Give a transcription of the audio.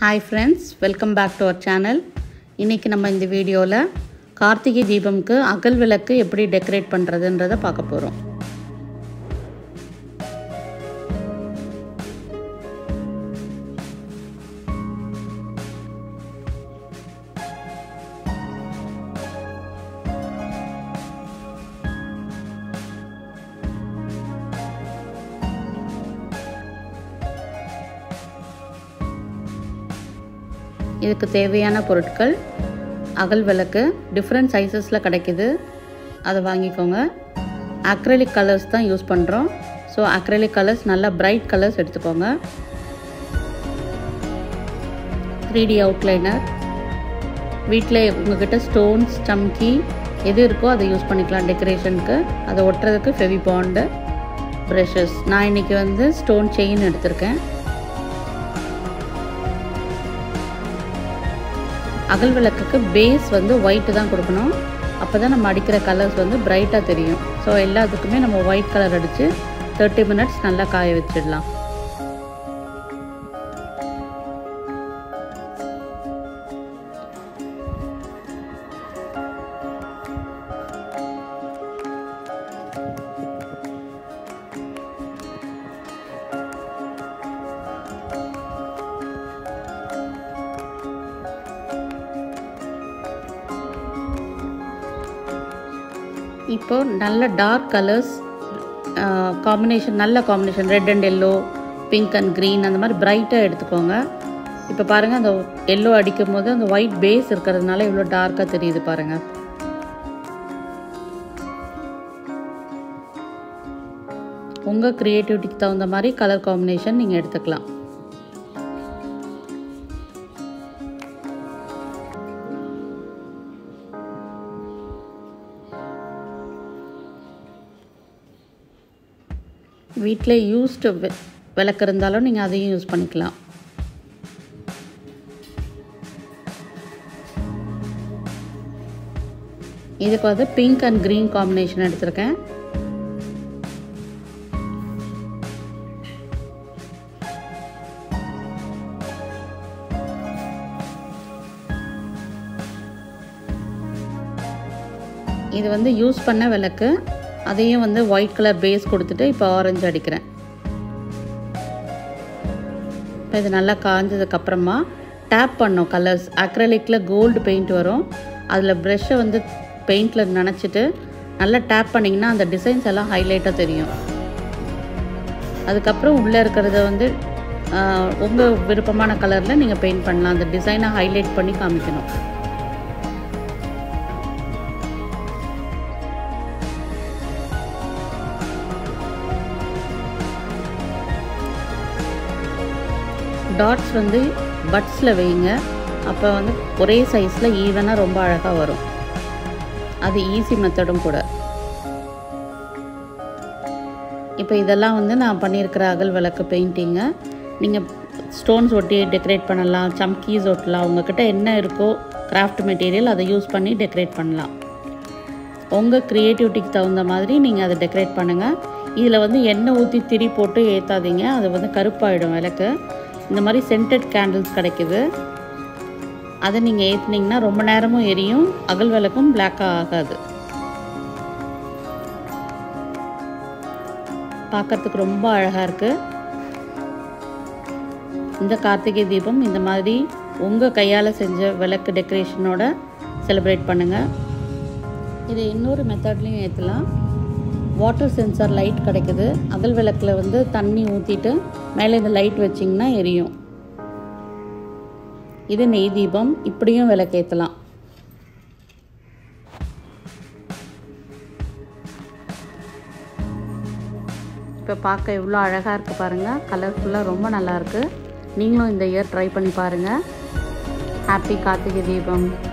hi friends welcome back to our channel இன்றைக்கி நம்ம இந்த வீடியோவில் கார்த்திகை தீபம்க்கு அகல் விளக்கு எப்படி டெக்கரேட் பண்ணுறதுன்றதை பார்க்க போகிறோம் இதுக்கு தேவையான பொருட்கள் அகல் விளக்கு டிஃப்ரெண்ட் சைஸஸில் கிடைக்குது அதை வாங்கிக்கோங்க அக்ரலிக் கலர்ஸ் தான் யூஸ் பண்ணுறோம் ஸோ அக்ரலிக் கலர்ஸ் நல்லா பிரைட் கலர்ஸ் எடுத்துக்கோங்க த்ரீ டி அவுட்லைனர் வீட்டில் உங்ககிட்ட ஸ்டோன்ஸ் சம்கி எது இருக்கோ அதை யூஸ் பண்ணிக்கலாம் டெக்கரேஷனுக்கு அதை ஒட்டுறதுக்கு ஃபெவி பாண்டு ப்ரெஷஸ் நான் இன்றைக்கி வந்து ஸ்டோன் செயின் எடுத்திருக்கேன் அகல் விளக்குக்கு பேஸ் வந்து ஒயிட்டு தான் கொடுக்கணும் அப்போ தான் நம்ம அடிக்கிற கலர்ஸ் வந்து பிரைட்டாக தெரியும் ஸோ எல்லாத்துக்குமே நம்ம ஒயிட் கலர் அடித்து தேர்ட்டி மினிட்ஸ் நல்லா காய வச்சிடலாம் இப்போ நல்ல டார்க் கலர்ஸ் காம்பினேஷன் நல்ல combination red and yellow pink and green அந்த மாதிரி பிரைட்டாக எடுத்துக்கோங்க இப்போ பாருங்கள் அந்த எல்லோ அடிக்கும் போது அந்த ஒயிட் பேஸ் இருக்கிறதுனால இவ்வளோ டார்க்காக தெரியுது பாருங்கள் உங்கள் க்ரியேட்டிவிட்டிக்கு தகுந்த மாதிரி கலர் காம்பினேஷன் நீங்கள் எடுத்துக்கலாம் வீட்டில் யூஸ்டு விளக்கு இருந்தாலும் நீங்கள் அதையும் யூஸ் பண்ணிக்கலாம் இதுக்கு வந்து பிங்க் அண்ட் க்ரீன் காம்பினேஷன் எடுத்திருக்கேன் இது வந்து யூஸ் பண்ண விளக்கு அதையும் வந்து ஒயிட் கலர் பேஸ் கொடுத்துட்டு இப்போ ஆரஞ்சு அடிக்கிறேன் இப்போ இது நல்லா காஞ்சதுக்கப்புறமா டேப் பண்ணோம் கலர்ஸ் அக்ரலிக்கில் கோல்டு பெயிண்ட் வரும் அதில் ப்ரெஷ்ஷை வந்து பெயிண்டில் நினச்சிட்டு நல்லா டேப் பண்ணிங்கன்னா அந்த டிசைன்ஸ் எல்லாம் ஹைலைட்டாக தெரியும் அதுக்கப்புறம் உள்ளே இருக்கிறத வந்து உங்கள் விருப்பமான கலரில் நீங்கள் பெயிண்ட் பண்ணலாம் அந்த டிசைனை ஹைலைட் பண்ணி காமிக்கணும் டாட்ஸ் வந்து பட்ஸில் வைங்க அப்போ வந்து ஒரே சைஸில் ஈவனாக ரொம்ப அழகாக வரும் அது ஈஸி மெத்தடும் கூட இப்போ இதெல்லாம் வந்து நான் பண்ணியிருக்கிற அகல் விளக்கு பெயிண்டிங்கை நீங்கள் ஸ்டோன்ஸ் ஒட்டி டெக்கரேட் பண்ணலாம் சம்கீஸ் ஒட்டலாம் உங்ககிட்ட என்ன இருக்கோ கிராஃப்ட் மெட்டீரியல் அதை யூஸ் பண்ணி டெக்கரேட் பண்ணலாம் உங்கள் க்ரியேட்டிவிட்டிக்கு தகுந்த மாதிரி நீங்கள் அதை டெக்கரேட் பண்ணுங்கள் இதில் வந்து எண்ணெய் ஊற்றி திரி போட்டு ஏற்றாதீங்க அது வந்து கருப்பாயிடும் விளக்கு இந்த மாதிரி சென்டட் கேண்டில்ஸ் கிடைக்குது அதை நீங்கள் ஏற்றுனீங்கன்னா ரொம்ப நேரமும் எரியும் அகல் விளக்கும் பிளாக்காக ஆகாது பார்க்கறதுக்கு ரொம்ப அழகாக இருக்குது இந்த கார்த்திகை தீபம் இந்த மாதிரி உங்கள் கையால் செஞ்ச விளக்கு டெக்கரேஷனோட செலிப்ரேட் பண்ணுங்கள் இது இன்னொரு மெத்தட்லேயும் ஏற்றலாம் வாட்டர் சென்சார் லைட் கிடைக்குது அகல் விளக்கில் வந்து தண்ணி ஊற்றிட்டு மேலே இந்த லைட் வச்சிங்கன்னா எரியும் இது நெய் தீபம் இப்படியும் விளக்கேற்றலாம் இப்போ பார்க்க எவ்வளோ அழகாக இருக்குது பாருங்கள் கலர்ஃபுல்லாக ரொம்ப நல்லாயிருக்கு நீங்களும் இந்த இயர் ட்ரை பண்ணி பாருங்கள் ஹாப்பி கார்த்திகை தீபம்